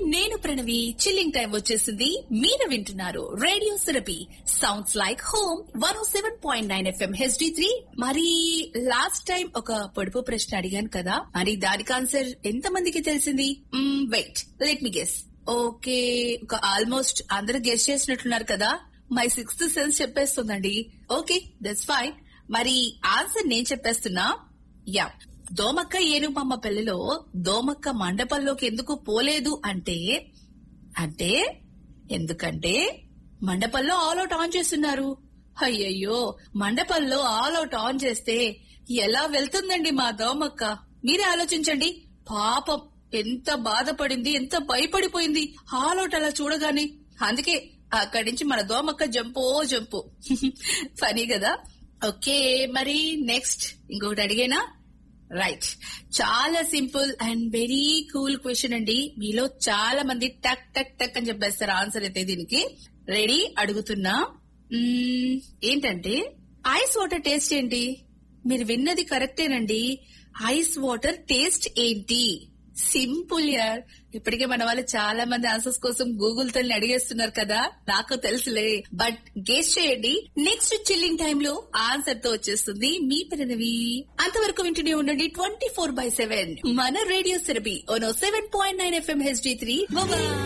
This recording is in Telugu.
నేను ప్రణవి చిల్లింగ్ టైం వచ్చేసింది మీరు వింటున్నారు radio Sirapi sounds like home one seven point nine FM HD three మరి లాస్ట్ టైం ఒక పొడుపు ప్రశ్న అడిగాను కదా మరి దానికి ఆన్సర్ ఎంత మందికి తెలిసింది wait let me guess okay ఒక ఆల్మోస్ట్ అందరూ గెస్ చేసినట్లున్నారు కదా మై సిక్స్త్ సెన్స్ చెప్పేస్తుందండి ఓకే దట్స్ ఫైన్ మరి ఆన్సర్ నేను చెప్పేస్తున్నా యా దోమక్క ఏనుమమ్మ పెళ్లిలో దోమక్క మండపంలోకి ఎందుకు పోలేదు అంటే అంటే ఎందుకంటే మండపంలో ఆల్ అవుట్ ఆన్ చేస్తున్నారు అయ్యయ్యో మండపంలో ఆల్ అవుట్ ఆన్ చేస్తే ఎలా వెళ్తుందండి మా దోమక్క మీరే ఆలోచించండి పాపం ఎంత బాధపడింది ఎంత భయపడిపోయింది ఆల్ అవుట్ అలా చూడగానే అందుకే అక్కడి నుంచి మన దోమక్క జంపో జంపు ఫనీ కదా ఓకే మరి నెక్స్ట్ ఇంకొకటి అడిగేనా రైట్ చాలా simple and very cool question అండి మీలో చాలా మంది టక్ టక్ టక్ అని చెప్పేస్తారు ఆన్సర్ అయితే దీనికి రెడీ అడుగుతున్నా మ్మ్, ఏంటంటే ఐస్ వాటర్ టేస్ట్ ఏంటి మీరు విన్నది కరెక్టేనండి ఐస్ వాటర్ టేస్ట్ ఏంటి సింపుల్ యార్ ఇప్పటికే మన వాళ్ళు చాలా మంది ఆన్సర్స్ కోసం గూగుల్ తల్ని అడిగేస్తున్నారు కదా నాకు తెలుసులే బట్ గెస్ చేయండి నెక్స్ట్ చిల్లింగ్ టైమ్ లో ఆన్సర్ తో వచ్చేస్తుంది మీ పిల్లనవి అంతవరకు వింటూనే ఉండండి ట్వంటీ ఫోర్ బై సెవెన్ మన radio Serabi one seven point nine FM HD three